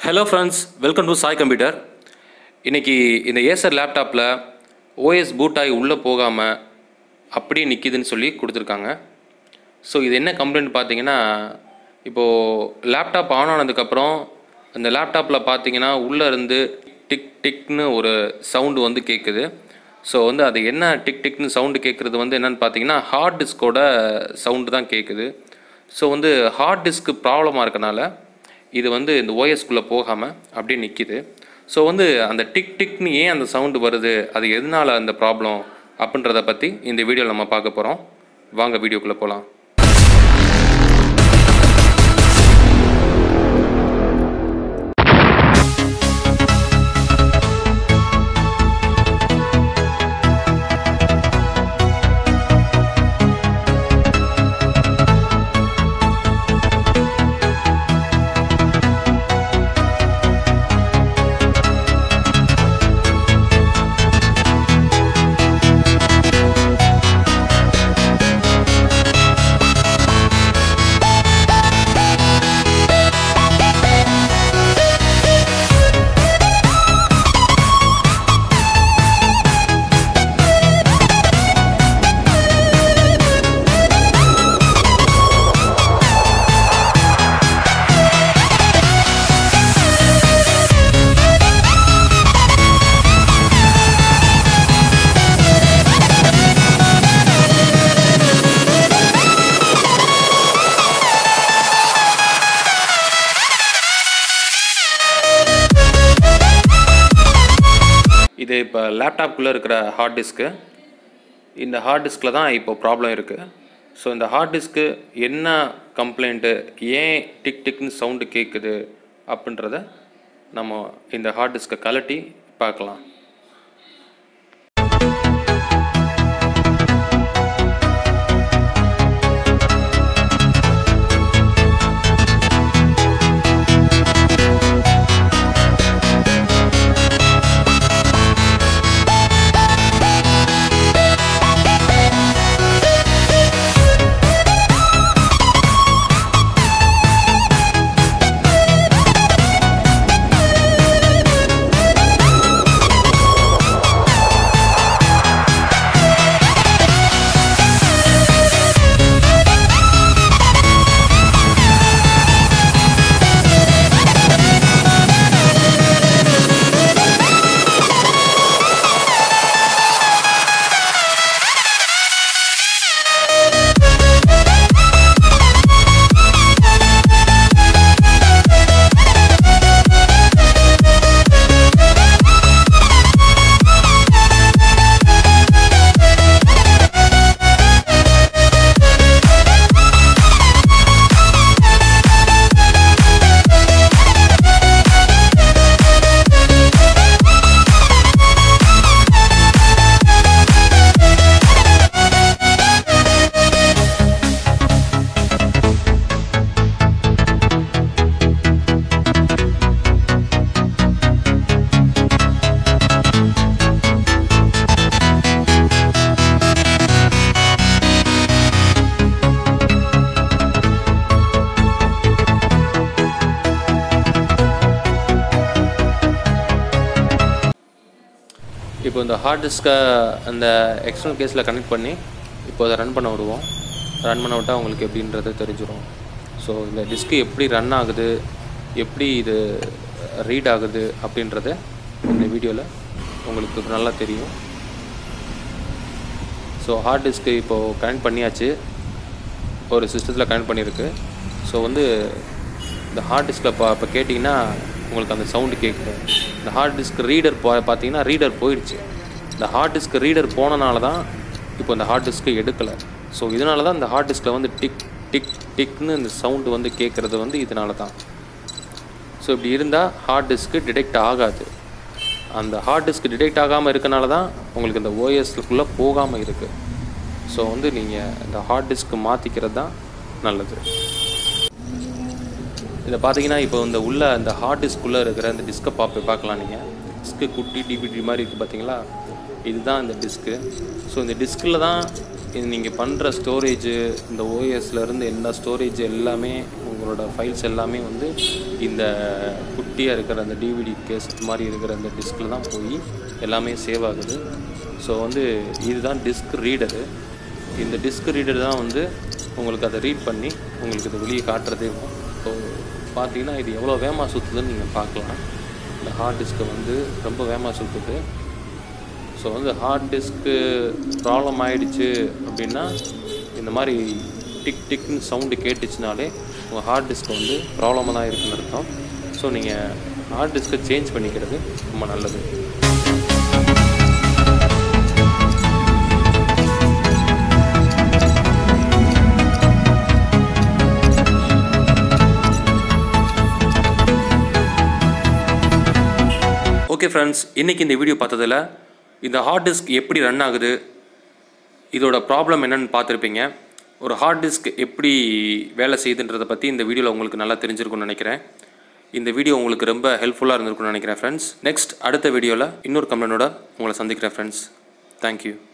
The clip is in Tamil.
hello friends welcome to Sai computer இன்னைக்கு இந்த ஏசர் லேப்டாப்பில் ஓஎஸ் பூட் ஆகி உள்ளே போகாமல் அப்படியே நிற்கிதுன்னு சொல்லி கொடுத்துருக்காங்க ஸோ இது என்ன கம்ப்ளைண்ட் பார்த்தீங்கன்னா இப்போது லேப்டாப் ஆன் ஆனதுக்கப்புறம் அந்த லேப்டாப்பில் பார்த்தீங்கன்னா உள்ளே இருந்து டிக் டிக்னு ஒரு சவுண்டு வந்து கேட்குது ஸோ வந்து அது என்ன டிக் டிக்னு சவுண்டு கேட்குறது வந்து என்னன்னு பார்த்தீங்கன்னா ஹார்ட் டிஸ்கோட சவுண்டு தான் கேட்குது ஸோ வந்து ஹார்ட் டிஸ்க்கு ப்ராப்ளமாக இருக்கனால இது வந்து இந்த ஓஎஸ்குள்ளே போகாமல் அப்படியே நிற்கிது ஸோ வந்து அந்த டிக் டிக்னு ஏன் அந்த சவுண்டு வருது அது எதனால் அந்த ப்ராப்ளம் அப்படின்றத பற்றி இந்த வீடியோவில் நம்ம பார்க்க போகிறோம் வாங்க வீடியோக்குள்ளே போகலாம் இது இப்போ லேப்டாப்குள்ளே இருக்கிற ஹார்ட் டிஸ்க்கு இந்த ஹார்ட் டிஸ்கில் தான் இப்போ ப்ராப்ளம் இருக்குது ஸோ இந்த ஹார்ட் டிஸ்க்கு என்ன கம்ப்ளைண்ட்டு ஏன் டிக் டிக்னு சவுண்டு கேட்குது அப்படின்றத நம்ம இந்த ஹார்ட் டிஸ்க்கை கலட்டி பார்க்கலாம் இப்போ இந்த ஹார்ட் டிஸ்க்கை அந்த எக்ஸ்டர்னல் கேஸில் கனெக்ட் பண்ணி இப்போ அதை ரன் பண்ண விடுவோம் ரன் பண்ண விட்டால் உங்களுக்கு எப்படின்றது தெரிஞ்சிடும் ஸோ இந்த டிஸ்க்கு எப்படி ரன் ஆகுது எப்படி இது ரீட் ஆகுது அப்படின்றத இந்த வீடியோவில் உங்களுக்கு நல்லா தெரியும் ஸோ ஹார்ட் டிஸ்க்கு இப்போது கனெக்ட் பண்ணியாச்சு ஒரு சிஸ்டத்தில் கனெக்ட் பண்ணியிருக்கு ஸோ வந்து இந்த ஹார்ட் டிஸ்கில் இப்போ இப்போ கேட்டிங்கன்னா உங்களுக்கு அந்த சவுண்டு கேட்கும் இந்த ஹார்ட் டிஸ்க் ரீடர் போ பார்த்தீங்கன்னா ரீடர் போயிடுச்சு இந்த ஹார்ட் டிஸ்க் ரீடர் போனனால தான் இப்போ இந்த ஹார்ட் டிஸ்க்கு எடுக்கலை ஸோ இதனால தான் இந்த ஹார்ட் டிஸ்கில் வந்து டிக் டிக் டிக்னு இந்த சவுண்டு வந்து கேட்குறது வந்து இதனால தான் ஸோ இப்படி இருந்தால் ஹார்ட் டிஸ்க்கு டிடெக்ட் ஆகாது அந்த ஹார்ட் டிஸ்க் டிடெக்ட் ஆகாமல் இருக்கனால தான் உங்களுக்கு இந்த ஓஎஸ்க்குள்ளே போகாமல் இருக்குது ஸோ வந்து நீங்கள் இந்த ஹார்ட் டிஸ்க்கு மாற்றிக்கிறது தான் நல்லது இதை பார்த்தீங்கன்னா இப்போ இந்த உள்ள அந்த ஹார்ட் டிஸ்க்குள்ளே இருக்கிற அந்த டிஸ்கை பார்ப்பு பார்க்கலாம் நீங்கள் டிஸ்க்கு குட்டி டிபிடி மாதிரி இருக்குது பார்த்தீங்களா இதுதான் இந்த டிஸ்க்கு ஸோ இந்த டிஸ்கில் தான் இது நீங்கள் பண்ணுற ஸ்டோரேஜு இந்த OS ல இருந்து எல்லா ஸ்டோரேஜ் எல்லாமே உங்களோட ஃபைல்ஸ் எல்லாமே வந்து இந்த குட்டியாக இருக்கிற அந்த டிவிடி கேஸ் மாதிரி இருக்கிற அந்த டிஸ்கில் தான் போய் எல்லாமே சேவ் ஆகுது ஸோ வந்து இதுதான் டிஸ்க் ரீடரு இந்த டிஸ்க் ரீடர் தான் வந்து உங்களுக்கு அதை ரீட் பண்ணி உங்களுக்கு இதை வெளியே காட்டுறதே ஸோ பார்த்தீங்கன்னா இது எவ்வளோ வேகமாக சுற்றுதுன்னு நீங்கள் பார்க்கலாம் இந்த ஹார்ட் டிஸ்க்கு வந்து ரொம்ப வேகமாக சுற்றுது ஸோ வந்து ஹார்ட் டிஸ்க்கு ப்ராப்ளம் ஆயிடுச்சு அப்படின்னா இந்த மாதிரி டிக் டிக்னு சவுண்டு கேட்டுச்சுனாலே உங்கள் ஹார்ட் டிஸ்க் வந்து ப்ராப்ளமாக தான் இருக்குன்னு அர்த்தம் ஸோ நீங்கள் ஹார்ட் டிஸ்க்கை சேஞ்ச் பண்ணிக்கிறது ரொம்ப நல்லது ஓகே ஃப்ரெண்ட்ஸ் இன்றைக்கி இந்த வீடியோ பார்த்ததில் இந்த ஹார்ட் டிஸ்க் எப்படி ரன் ஆகுது இதோட ப்ராப்ளம் என்னன்னு பார்த்துருப்பீங்க ஒரு ஹார்ட் டிஸ்க் எப்படி வேலை செய்யுதுன்றதை பற்றி இந்த வீடியோவில் உங்களுக்கு நல்லா தெரிஞ்சிருக்கும்னு நினைக்கிறேன் இந்த வீடியோ உங்களுக்கு ரொம்ப ஹெல்ப்ஃபுல்லாக இருந்திருக்கும்னு நினைக்கிறேன் ஃப்ரெண்ட்ஸ் நெக்ஸ்ட் அடுத்த வீடியோவில் இன்னொரு கம்ப்ளைண்டோட உங்களை சந்திக்கிறேன் ஃப்ரெண்ட்ஸ் தேங்க்யூ